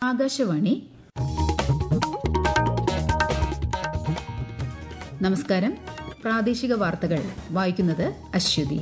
ആകാശവാണി നമസ്കാരം പ്രാദേശിക വാർത്തകൾ വായിക്കുന്നത് അശ്വതി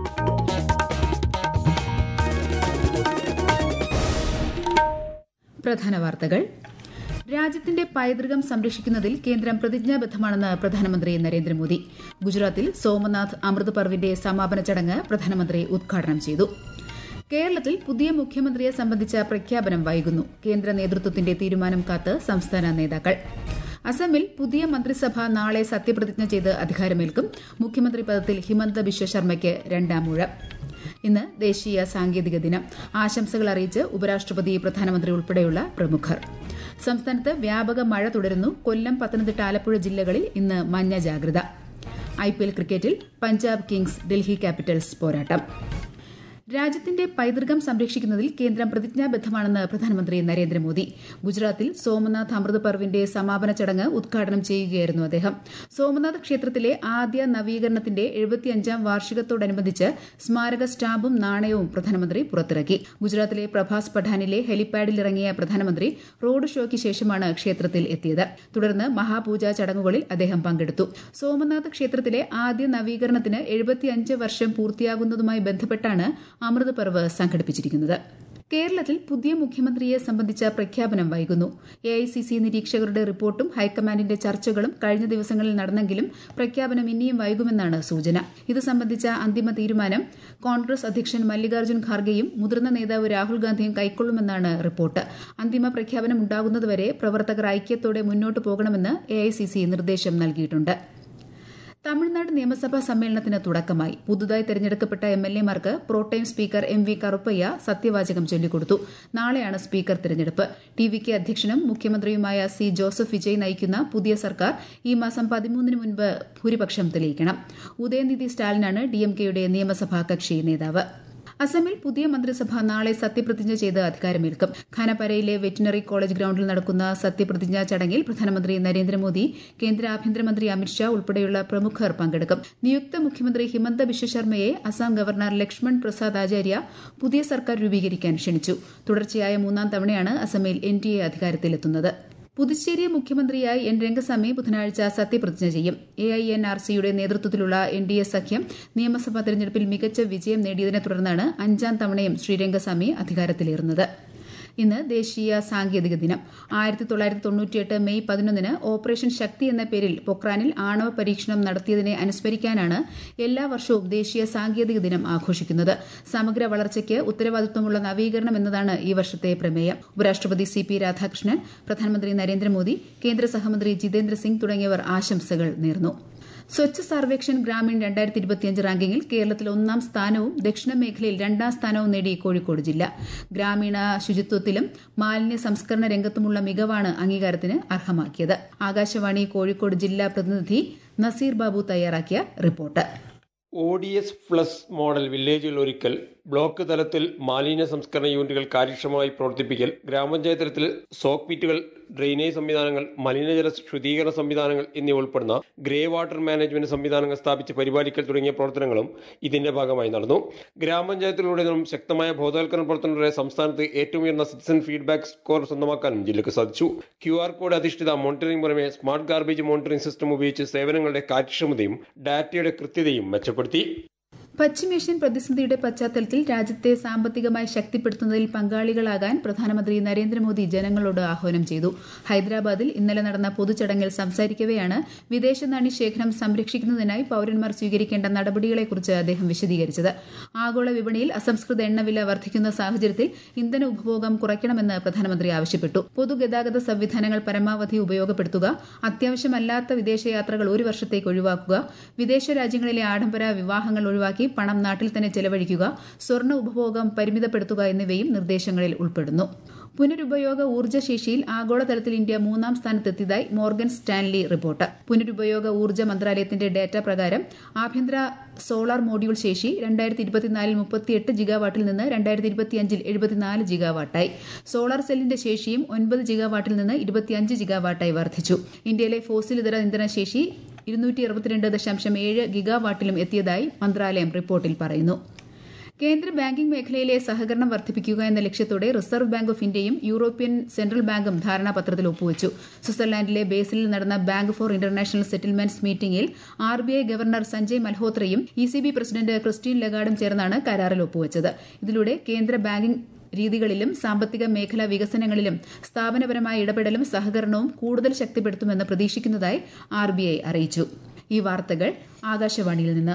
പ്രധാന വാർത്തകൾ രാജ്യത്തിന്റെ പൈതൃകം സംരക്ഷിക്കുന്നതിൽ കേന്ദ്രം പ്രതിജ്ഞാബദ്ധമാണെന്ന് പ്രധാനമന്ത്രി നരേന്ദ്രമോദി ഗുജറാത്തിൽ സോമനാഥ് അമൃത് പർവിന്റെ സമാപന ചടങ്ങ് പ്രധാനമന്ത്രി ഉദ്ഘാടനം ചെയ്തു കേരളത്തിൽ പുതിയ മുഖ്യമന്ത്രിയെ സംബന്ധിച്ച പ്രഖ്യാപനം വൈകുന്നു കേന്ദ്ര നേതൃത്വത്തിന്റെ തീരുമാനം കാത്ത് സംസ്ഥാന നേതാക്കൾ അസമിൽ പുതിയ മന്ത്രിസഭ നാളെ സത്യപ്രതിജ്ഞ ചെയ്ത് അധികാരമേൽക്കും മുഖ്യമന്ത്രി പദത്തിൽ ഹിമന്ത ബിശ്വ ശർമ്മയ്ക്ക് രണ്ടാം ഊഴം ഇന്ന് ദേശീയ സാങ്കേതിക ദിനം ആശംസകൾ അറിയിച്ച് ഉപരാഷ്ട്രപതി പ്രധാനമന്ത്രി ഉൾപ്പെടെയുള്ള പ്രമുഖർ സംസ്ഥാനത്ത് വ്യാപക മഴ തുടരുന്നു കൊല്ലം പത്തനംതിട്ട ആലപ്പുഴ ജില്ലകളിൽ ഇന്ന് മഞ്ഞ ജാഗ്രത ഐപിഎൽ ക്രിക്കറ്റിൽ പഞ്ചാബ് കിങ്സ് ഡൽഹി ക്യാപിറ്റൽസ് പോരാട്ടം രാജ്യത്തിന്റെ പൈതൃകം സംരക്ഷിക്കുന്നതിൽ കേന്ദ്രം പ്രതിജ്ഞാബദ്ധമാണെന്ന് പ്രധാനമന്ത്രി നരേന്ദ്രമോദി ഗുജറാത്തിൽ സോമനാഥ് അമൃത് പർവിന്റെ സമാപന ചടങ്ങ് ഉദ്ഘാടനം ചെയ്യുകയായിരുന്നു അദ്ദേഹം സോമനാഥ് ക്ഷേത്രത്തിലെ ആദ്യ നവീകരണത്തിന്റെ എഴുപത്തിയഞ്ചാം വാർഷികത്തോടനുബന്ധിച്ച് സ്മാരക സ്റ്റാമ്പും നാണയവും പ്രധാനമന്ത്രി പുറത്തിറക്കി ഗുജറാത്തിലെ പ്രഭാസ് പഠാനിലെ ഹെലിപാഡിൽ ഇറങ്ങിയ പ്രധാനമന്ത്രി റോഡ് ഷോയ്ക്ക് ശേഷമാണ് ക്ഷേത്രത്തിൽ എത്തിയത് തുടർന്ന് മഹാപൂജാ ചടങ്ങുകളിൽ അദ്ദേഹം പങ്കെടുത്തു സോമനാഥ് ക്ഷേത്രത്തിലെ ആദ്യ നവീകരണത്തിന് എഴുപത്തിയഞ്ച് വർഷം പൂർത്തിയാകുന്നതുമായി ബന്ധപ്പെട്ടാണ് അമൃത് പർവ് സംഘടിപ്പിച്ചിരിക്കുന്നത് കേരളത്തിൽ പുതിയ മുഖ്യമന്ത്രിയെ സംബന്ധിച്ച പ്രഖ്യാപനം വൈകുന്നു എഐസിസി നിരീക്ഷകരുടെ റിപ്പോർട്ടും ഹൈക്കമാൻഡിന്റെ ചർച്ചകളും കഴിഞ്ഞ ദിവസങ്ങളിൽ നടന്നെങ്കിലും പ്രഖ്യാപനം ഇനിയും വൈകുമെന്നാണ് സൂചന ഇത് സംബന്ധിച്ച അന്തിമ തീരുമാനം കോൺഗ്രസ് അധ്യക്ഷൻ മല്ലികാർജ്ജുൻ ഖാർഗെയും മുതിർന്ന നേതാവ് രാഹുൽ ഗാന്ധിയും കൈക്കൊള്ളുമെന്നാണ് റിപ്പോർട്ട് അന്തിമ പ്രഖ്യാപനം ഉണ്ടാകുന്നതുവരെ പ്രവർത്തകർ ഐക്യത്തോടെ മുന്നോട്ട് പോകണമെന്ന് എഐസിസി നിർദ്ദേശം നൽകിയിട്ടുണ്ട് തമിഴ്നാട് നിയമസഭാ സമ്മേളനത്തിന് തുടക്കമായി പുതുതായി തെരഞ്ഞെടുക്കപ്പെട്ട എം എൽ എമാർക്ക് pro tem speaker M V Karuppaiya സത്യവാചകം ചൊല്ലിക്കൊടുത്തു നാളെയാണ് സ്പീക്കർ തെരഞ്ഞെടുപ്പ് ടി വി കെ അധ്യക്ഷനും മുഖ്യമന്ത്രിയുമായ സി ജോസഫ് വിജയ് നയിക്കുന്ന പുതിയ സർക്കാർ ഈ മാസം പതിമൂന്നിന് മുൻപ് ഭൂരിപക്ഷം തെളിയിക്കണം ഉദയനിധി സ്റ്റാലിനാണ് ഡിഎംകെയുടെ നിയമസഭാ കക്ഷി നേതാവ് അസമിൽ പുതിയ മന്ത്രിസഭ നാളെ സത്യപ്രതിജ്ഞ ചെയ്ത് അധികാരമേൽക്കും ഖാനപരയിലെ വെറ്റിനറി കോളേജ് ഗ്രൌണ്ടിൽ നടക്കുന്ന സത്യപ്രതിജ്ഞാ ചടങ്ങിൽ പ്രധാനമന്ത്രി നരേന്ദ്രമോദി കേന്ദ്ര ആഭ്യന്തരമന്ത്രി അമിത്ഷാ ഉൾപ്പെടെയുള്ള പ്രമുഖർ പങ്കെടുക്കും നിയുക്ത മുഖ്യമന്ത്രി ഹിമന്ത ബിശ്വ ശർമ്മയെ അസം ഗവർണർ ലക്ഷ്മൺ പ്രസാദ് ആചാര്യ പുതിയ സർക്കാർ രൂപീകരിക്കാൻ ക്ഷണിച്ചു തുടർച്ചയായ മൂന്നാം തവണയാണ് അസമിൽ എൻ ഡി എ അധികാരത്തിലെത്തുന്നത് പുതുച്ചേരി മുഖ്യമന്ത്രിയായി എൻ രംഗസ്വാമി ബുധനാഴ്ച സത്യപ്രതിജ്ഞ ചെയ്യും എ ഐ എൻ ആർ സിയുടെ നേതൃത്വത്തിലുള്ള എൻ ഡി എ സഖ്യം നിയമസഭാ തെരഞ്ഞെടുപ്പിൽ മികച്ച വിജയം നേടിയതിനെ തുടർന്നാണ് അഞ്ചാം തവണയും ശ്രീ രംഗസ്വാമി അധികാരത്തിലേറുന്നത് ഇന്ന് ദേശീയ സാങ്കേതിക ദിനം ആയിരത്തി തൊള്ളായിരത്തി തൊണ്ണൂറ്റിയെട്ട് മെയ് പതിനൊന്നിന് ഓപ്പറേഷൻ ശക്തി എന്ന പേരിൽ പൊക്രാനിൽ ആണവ പരീക്ഷണം നടത്തിയതിനെ അനുസ്മരിക്കാനാണ് എല്ലാ വർഷവും ദേശീയ സാങ്കേതിക ദിനം ആഘോഷിക്കുന്നത് സമഗ്ര വളർച്ചയ്ക്ക് ഉത്തരവാദിത്വമുള്ള നവീകരണം എന്നതാണ് ഈ വർഷത്തെ പ്രമേയം ഉപരാഷ്ട്രപതി സി പി രാധാകൃഷ്ണൻ പ്രധാനമന്ത്രി നരേന്ദ്രമോദി കേന്ദ്ര സഹമന്ത്രി ജിതേന്ദ്ര സിംഗ് തുടങ്ങിയവർ ആശംസകൾ നേർന്നു സ്വച്ഛ് സർവേക്ഷൺ ഗ്രാമീൺ രണ്ടായിരത്തി ഇരുപത്തിയഞ്ച് റാങ്കിങ്ങിൽ കേരളത്തിൽ ഒന്നാം സ്ഥാനവും ദക്ഷിണ മേഖലയിൽ രണ്ടാം സ്ഥാനവും നേടി കോഴിക്കോട് ജില്ല ഗ്രാമീണ ശുചിത്വത്തിലും മാലിന്യ സംസ്കരണ രംഗത്തുമുള്ള മികവാണ് അംഗീകാരത്തിന് അർഹമാക്കിയത് ആകാശവാണി കോഴിക്കോട് ജില്ലാ പ്രതിനിധി നസീർ ബാബു തയ്യാറാക്കിയ report O D S plus model വില്ലേജുകൾ ഒരുക്കൽ ബ്ലോക്ക് തലത്തിൽ മാലിന്യ സംസ്കരണ യൂണിറ്റുകൾ കാര്യക്ഷമമായി പ്രവർത്തിപ്പിക്കൽ ഗ്രാമപഞ്ചായത്ത് തലത്തിൽ സോക്ക് പിറ്റുകൾ ഡ്രെയിനേജ് സംവിധാനങ്ങൾ മലിനജല ശുദ്ധീകരണ സംവിധാനങ്ങൾ എന്നിവ ഉൾപ്പെടുന്ന ഗ്രേ വാട്ടർ മാനേജ്മെന്റ് സംവിധാനങ്ങൾ സ്ഥാപിച്ച് പരിപാലിക്കൽ തുടങ്ങിയ പ്രവർത്തനങ്ങളും ഇതിന്റെ ഭാഗമായി നടന്നു ഗ്രാമപഞ്ചായത്തിലൂടെയും ശക്തമായ ബോധവൽക്കരണ പ്രവർത്തനങ്ങളുടെ സംസ്ഥാനത്ത് ഏറ്റവും ഉയർന്ന സിറ്റിസൺ ഫീഡ്ബാക്ക് സ്കോർ സ്വന്തമാക്കാനും ജില്ലയ്ക്ക് സാധിച്ചു ക്യു ആർ കോഡ് അധിഷ്ഠിത മോണിറ്ററിംഗ് പുറമെ സ്മാർട്ട് ഗാർബേജ് മോണിറ്ററിംഗ് സിസ്റ്റം ഉപയോഗിച്ച് സേവനങ്ങളുടെ കാര്യക്ഷമതയും ഡാറ്റയുടെ കൃത്യതയും മെച്ചപ്പെടുത്തി പശ്ചിമേഷ്യൻ പ്രതിസന്ധിയുടെ പശ്ചാത്തലത്തിൽ രാജ്യത്തെ സാമ്പത്തികമായി ശക്തിപ്പെടുത്തുന്നതിൽ പങ്കാളികളാകാൻ പ്രധാനമന്ത്രി നരേന്ദ്രമോദി ജനങ്ങളോട് ആഹ്വാനം ചെയ്തു ഹൈദരാബാദിൽ ഇന്നലെ നടന്ന പൊതുചടങ്ങിൽ സംസാരിക്കവെയാണ് വിദേശ നാണ്യ ശേഖരം സംരക്ഷിക്കുന്നതിനായി പൌരന്മാർ സ്വീകരിക്കേണ്ട നടപടികളെക്കുറിച്ച് അദ്ദേഹം വിശദീകരിച്ചത് ആഗോള വിപണിയിൽ അസംസ്കൃത എണ്ണവില വർദ്ധിക്കുന്ന സാഹചര്യത്തിൽ ഇന്ധന ഉപഭോഗം കുറയ്ക്കണമെന്ന് പ്രധാനമന്ത്രി ആവശ്യപ്പെട്ടു പൊതുഗതാഗത സംവിധാനങ്ങൾ പരമാവധി ഉപയോഗപ്പെടുത്തുക അത്യാവശ്യമല്ലാത്ത വിദേശയാത്രകൾ ഒരു വർഷത്തേക്ക് ഒഴിവാക്കുക വിദേശ രാജ്യങ്ങളിലെ ആഡംബര വിവാഹങ്ങൾ ഒഴിവാക്കി പണം നാട്ടിൽ തന്നെ ചെലവഴിക്കുക സ്വർണ്ണ ഉപഭോഗം പരിമിതപ്പെടുത്തുക എന്നിവയും നിർദ്ദേശങ്ങളിൽ ഉൾപ്പെടുന്നു പുനരുപയോഗ ഊർജ്ജശേഷിയിൽ ആഗോളതലത്തിൽ ഇന്ത്യ മൂന്നാം സ്ഥാനത്തെത്തിയതായി മോർഗൻ സ്റ്റാൻലി റിപ്പോർട്ട് പുനരുപയോഗ ഊർജ്ജ മന്ത്രാലയത്തിന്റെ ഡാറ്റ പ്രകാരം ആഭ്യന്തര സോളാർ മോഡ്യൂൾ ശേഷി രണ്ടായിരത്തി ഇരുപത്തിനാലിൽ മുപ്പത്തിയെട്ട് ജിഗാവാട്ടിൽ നിന്ന് രണ്ടായിരത്തി ഇരുപത്തിയഞ്ചിൽ എഴുപത്തിനാല് ജിഗാവാട്ടായി സോളാർ സെല്ലിന്റെ ശേഷിയും ഒൻപത് ജിഗാവാട്ടിൽ നിന്ന് ഇരുപത്തിയഞ്ച് ജിഗാവാട്ടായി വർദ്ധിച്ചു ഇന്ത്യയിലെ ഫോസിൽ ഇതര ഇന്ധന ശേഷി ഇരുന്നൂറ്റി അറുപത്തിരണ്ട് ദശാംശം ഏഴ് ഗിഗാവാട്ടിലും എത്തിയതായി മന്ത്രാലയം റിപ്പോർട്ടിൽ പറയുന്നു കേന്ദ്ര ബാങ്കിംഗ് മേഖലയിലെ സഹകരണം വർദ്ധിപ്പിക്കുക എന്ന ലക്ഷ്യത്തോടെ റിസർവ് ബാങ്ക് ഓഫ് ഇന്ത്യയും യൂറോപ്യൻ സെൻട്രൽ ബാങ്കും ധാരണാപത്രത്തിൽ ഒപ്പുവച്ചു സ്വിറ്റ്സർലാൻഡിലെ ബേസിലിൽ നടന്ന ബാങ്ക് ഫോർ ഇന്റർനാഷണൽ സെറ്റിൽമെന്റ്സ് മീറ്റിംഗിൽ R B I governor Sanjay മൽഹോത്രയും E C B president Christine ലഗാർഡും ചേർന്നാണ് കരാറിൽ ഒപ്പുവച്ചത് ഇതിലൂടെ കേന്ദ്ര ബാങ്കിംഗ് രീതികളിലും സാമ്പത്തിക മേഖലാ വികസനങ്ങളിലും സ്ഥാപനപരമായ ഇടപെടലും സഹകരണവും കൂടുതൽ ശക്തിപ്പെടുത്തുമെന്ന് പ്രതീക്ഷിക്കുന്നതായി ആർ ബി ഐ അറിയിച്ചു ഈ വാർത്തകൾ ആകാശവാണിയിൽ നിന്ന്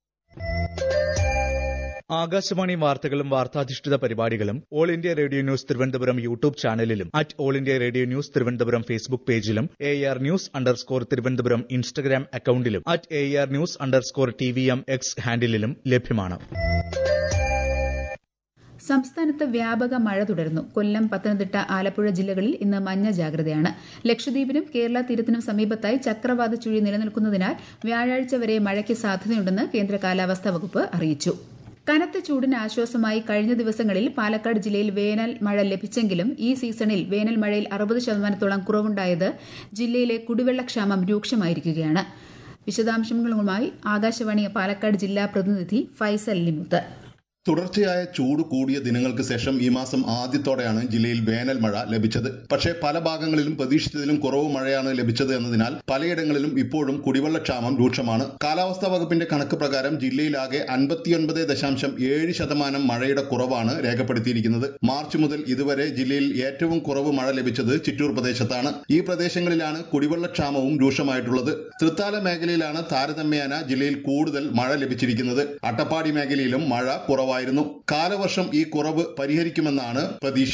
ആകാശവാണി വാർത്തകളും വാർത്താധിഷ്ഠിത പരിപാടികളും All India Radio News Thiruvananthapuram YouTube ചാനലിലും at All India Radio News Thiruvananthapuram Facebook പേജിലും A R news underscore Thiruvananthapuram Instagram അക്കൌണ്ടിലും at A R news underscore T V M X ഹാൻഡിലും ലഭ്യമാണ് സംസ്ഥാനത്ത് വ്യാപക മഴ തുടരുന്നു കൊല്ലം പത്തനംതിട്ട ആലപ്പുഴ ജില്ലകളിൽ ഇന്ന് മഞ്ഞ ജാഗ്രതയാണ് ലക്ഷദ്വീപിനും കേരള തീരത്തിനും സമീപത്തായി ചക്രവാത ചുഴി നിലനിൽക്കുന്നതിനാൽ വ്യാഴാഴ്ച വരെ മഴയ്ക്ക് സാധ്യതയുണ്ടെന്ന് കേന്ദ്ര കാലാവസ്ഥാ വകുപ്പ് അറിയിച്ചു കനത്ത ചൂടിന് ആശ്വാസമായി കഴിഞ്ഞ ദിവസങ്ങളിൽ പാലക്കാട് ജില്ലയിൽ വേനൽ മഴ ലഭിച്ചെങ്കിലും ഈ സീസണിൽ വേനൽ മഴയിൽ അറുപത് ശതമാനത്തോളം കുറവുണ്ടായത് ജില്ലയിലെ കുടിവെള്ളക്ഷാമം രൂക്ഷമായിരിക്കുകയാണ് വിശദാംശങ്ങളുമായി ആകാശവാണി പാലക്കാട് ജില്ലാ പ്രതിനിധി ഫൈസൽ ലിമുത്ത് തുടർച്ചയായ ചൂട് കൂടിയ ദിനങ്ങൾക്ക് ശേഷം ഈ മാസം ആദ്യത്തോടെയാണ് ജില്ലയിൽ വേനൽ മഴ ലഭിച്ചത് പക്ഷേ പല ഭാഗങ്ങളിലും പ്രതീക്ഷിച്ചതിലും കുറവ് മഴയാണ് ലഭിച്ചത് എന്നതിനാൽ പലയിടങ്ങളിലും ഇപ്പോഴും കുടിവെള്ളക്ഷാമം രൂക്ഷമാണ് കാലാവസ്ഥാ വകുപ്പിന്റെ കണക്ക് പ്രകാരം ജില്ലയിലാകെ അൻപത്തിയൊൻപത് ദശാംശം ഏഴ് ശതമാനം മഴയുടെ കുറവാണ് രേഖപ്പെടുത്തിയിരിക്കുന്നത് മാർച്ച് മുതൽ ഇതുവരെ ജില്ലയിൽ ഏറ്റവും കുറവ് മഴ ലഭിച്ചത് ചിറ്റൂർ പ്രദേശത്താണ് ഈ പ്രദേശങ്ങളിലാണ് കുടിവെള്ളക്ഷാമവും രൂക്ഷമായിട്ടുള്ളത് തൃത്താല മേഖലയിലാണ് താരതമ്യേന ജില്ലയിൽ കൂടുതൽ മഴ ലഭിച്ചിരിക്കുന്നത് അട്ടപ്പാടി മേഖലയിലും മഴ കുറവായിരുന്നു കാലവർഷം ഈ കുറവ് പരിഹരിക്കുമെന്നാണ് പ്രതീക്ഷ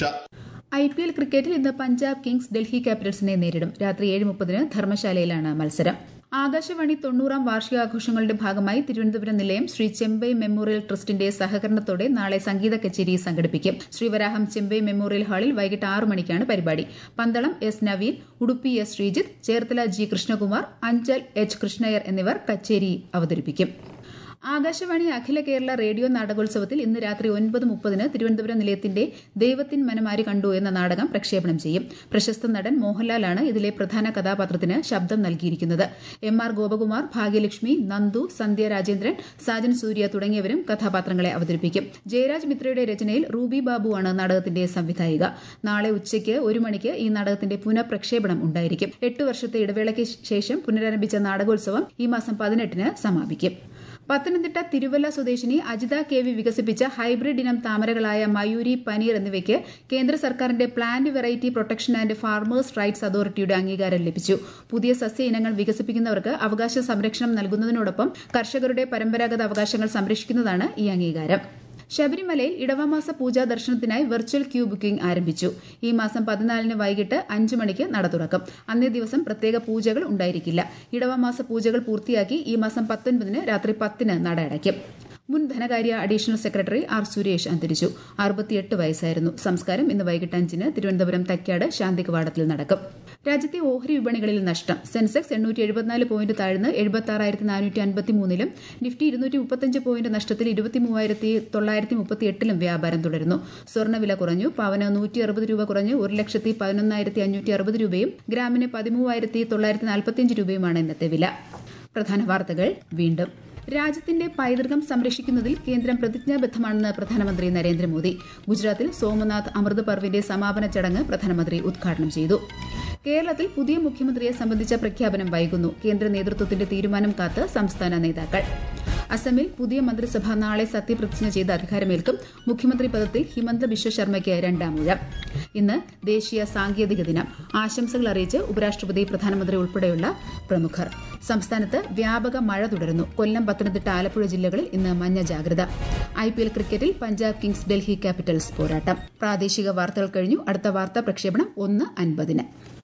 ഐ പി എൽ ക്രിക്കറ്റിൽ ഇന്ന് പഞ്ചാബ് കിങ്സ് ഡൽഹി ക്യാപിറ്റൽസിനെ നേരിടും രാത്രി ഏഴ് മുപ്പതിന് ധർമ്മശാലയിലാണ് മത്സരം ആകാശവാണി തൊണ്ണൂറാം വാർഷികാഘോഷങ്ങളുടെ ഭാഗമായി തിരുവനന്തപുരം നിലയം ശ്രീ ചെമ്പൈ മെമ്മോറിയൽ ട്രസ്റ്റിന്റെ സഹകരണത്തോടെ നാളെ സംഗീത കച്ചേരി സംഘടിപ്പിക്കും ശ്രീവരാഹം ചെമ്പൈ മെമ്മോറിയൽ ഹാളിൽ വൈകിട്ട് ആറ് മണിക്കാണ് പരിപാടി Pandalam S Naveen Udupi S Sreejith Cherthala G Krishnakumar Anchal H Krishnayyar എന്നിവർ കച്ചേരി അവതരിപ്പിക്കും ആകാശവാണി അഖില കേരള റേഡിയോ നാടകോത്സവത്തിൽ ഇന്ന് രാത്രി ഒൻപത് മുപ്പതിന് തിരുവനന്തപുരം നിലയത്തിന്റെ ദൈവത്തിൻ മനമാരി കണ്ടു എന്ന നാടകം പ്രക്ഷേപണം ചെയ്യും പ്രശസ്ത നടൻ മോഹൻലാലാണ് ഇതിലെ പ്രധാന കഥാപാത്രത്തിന് ശബ്ദം നൽകിയിരിക്കുന്നത് എം ആർ ഗോപകുമാർ ഭാഗ്യലക്ഷ്മി നന്ദു സന്ധ്യ രാജേന്ദ്രൻ സാജൻ സൂര്യ തുടങ്ങിയവരും കഥാപാത്രങ്ങളെ അവതരിപ്പിക്കും ജയരാജ് മിത്രയുടെ രചനയിൽ റൂബി ബാബുവാണ് നാടകത്തിന്റെ സംവിധായിക നാളെ ഉച്ചയ്ക്ക് ഒരു മണിക്ക് ഈ നാടകത്തിന്റെ പുനഃപ്രക്ഷേപണം ഉണ്ടായിരിക്കും എട്ട് വർഷത്തെ ഇടവേളയ്ക്ക് ശേഷം പുനരാരംഭിച്ച നാടകോത്സവം ഈ മാസം പതിനെട്ടിന് സമാപിക്കും പത്തനംതിട്ട തിരുവല്ല സ്വദേശിനി അജിത കെ വി വികസിപ്പിച്ച ഹൈബ്രിഡ് ഇനം താമരകളായ മയൂരി പനീർ എന്നിവയ്ക്ക് കേന്ദ്ര സർക്കാരിന്റെ plant variety protection and farmers rights അതോറിറ്റിയുടെ അംഗീകാരം ലഭിച്ചു പുതിയ സസ്യ ഇനങ്ങൾ വികസിപ്പിക്കുന്നവർക്ക് അവകാശ സംരക്ഷണം നൽകുന്നതിനോടൊപ്പം കർഷകരുടെ പരമ്പരാഗത അവകാശങ്ങൾ സംരക്ഷിക്കുന്നതാണ് ഈ അംഗീകാരം ശബരിമലയിൽ ഇടവമാസ പൂജാ ദർശനത്തിനായി വെർച്വൽ ക്യൂ ബുക്കിംഗ് ആരംഭിച്ചു ഈ മാസം പതിനാലിന് വൈകിട്ട് അഞ്ച് മണിക്ക് നട തുറക്കും അന്നേ ദിവസം പ്രത്യേക പൂജകൾ ഉണ്ടായിരിക്കില്ല ഇടവമാസ പൂജകൾ പൂർത്തിയാക്കി ഈ മാസം പത്തൊൻപതിന് രാത്രി പത്തിന് നട അടയ്ക്കും മുൻ ധനകാര്യ അഡീഷണൽ സെക്രട്ടറി ആർ സുരേഷ് അന്തരിച്ചു അറുപത്തിയെട്ട് വയസ്സായിരുന്നു സംസ്കാരം ഇന്ന് വൈകിട്ട് അഞ്ചിന് തിരുവനന്തപുരം തൈക്കാട് ശാന്തി കവാടത്തിൽ നടക്കും രാജ്യത്തെ ഓഹരി വിപണികളിൽ നഷ്ടം സെൻസെക്സ് എണ്ണൂറ്റി എഴുപത്തിനാല് പോയിന്റ് താഴ്ന്ന് എഴുപത്തി ആറായിരത്തി നാനൂറ്റി അൻപത്തി മൂന്നിലും നിഫ്റ്റി ഇരുന്നൂറ്റി മുപ്പത്തഞ്ച് പോയിന്റ് നഷ്ടത്തിൽ ഇരുപത്തി മൂവായിരത്തി തൊള്ളായിരത്തി മുപ്പത്തി എട്ടിലും വ്യാപാരം തുടരുന്നു സ്വർണ്ണവില കുറഞ്ഞു പവന് നൂറ്റി അറുപത് രൂപ കുറഞ്ഞ് ഒരു ലക്ഷത്തി പതിനൊന്നായിരത്തി അഞ്ഞൂറ്റി അറുപത് രൂപയും ഗ്രാമിന് പതിമൂവായിരത്തി തൊള്ളായിരത്തി നാൽപ്പത്തിയഞ്ച് രൂപയുമാണ് ഇന്നത്തെ വില പ്രധാന വാർത്തകൾ വീണ്ടും രാജ്യത്തിന്റെ പൈതൃകം സംരക്ഷിക്കുന്നതിൽ കേന്ദ്രം പ്രതിജ്ഞാബദ്ധമാണെന്ന് പ്രധാനമന്ത്രി നരേന്ദ്രമോദി ഗുജറാത്തിൽ സോമനാഥ് അമൃത് പർവിന്റെ സമാപന ചടങ്ങ് പ്രധാനമന്ത്രി ഉദ്ഘാടനം ചെയ്തു കേരളത്തിൽ പുതിയ മുഖ്യമന്ത്രിയെ സംബന്ധിച്ച പ്രഖ്യാപനം വൈകുന്നു കേന്ദ്ര നേതൃത്വത്തിന്റെ തീരുമാനം കാത്ത് സംസ്ഥാന നേതാക്കൾ അസമിൽ പുതിയ മന്ത്രിസഭ നാളെ സത്യപ്രതിജ്ഞ ചെയ്ത് അധികാരമേൽക്കും മുഖ്യമന്ത്രി പദത്തിൽ ഹിമന്ത ബിശ്വ ശർമ്മയ്ക്ക് രണ്ടാം ഊഴം ഇന്ന് ദേശീയ സാങ്കേതിക ദിനം ആശംസകൾ അറിയിച്ച് ഉപരാഷ്ട്രപതി പ്രധാനമന്ത്രി ഉൾപ്പെടെയുള്ള പ്രമുഖർ സംസ്ഥാനത്ത് വ്യാപക മഴ തുടരുന്നു കൊല്ലം പത്തനംതിട്ട ആലപ്പുഴ ജില്ലകളിൽ ഇന്ന് മഞ്ഞ ജാഗ്രത ഐ പി എൽ ക്രിക്കറ്റിൽ പഞ്ചാബ് കിങ്സ് ഡൽഹി ക്യാപിറ്റൽസ് പോരാട്ടം പ്രാദേശിക വാർത്തകൾ കഴിഞ്ഞു അടുത്ത വാർത്താ പ്രക്ഷേപണം ഒന്ന് അൻപതിന്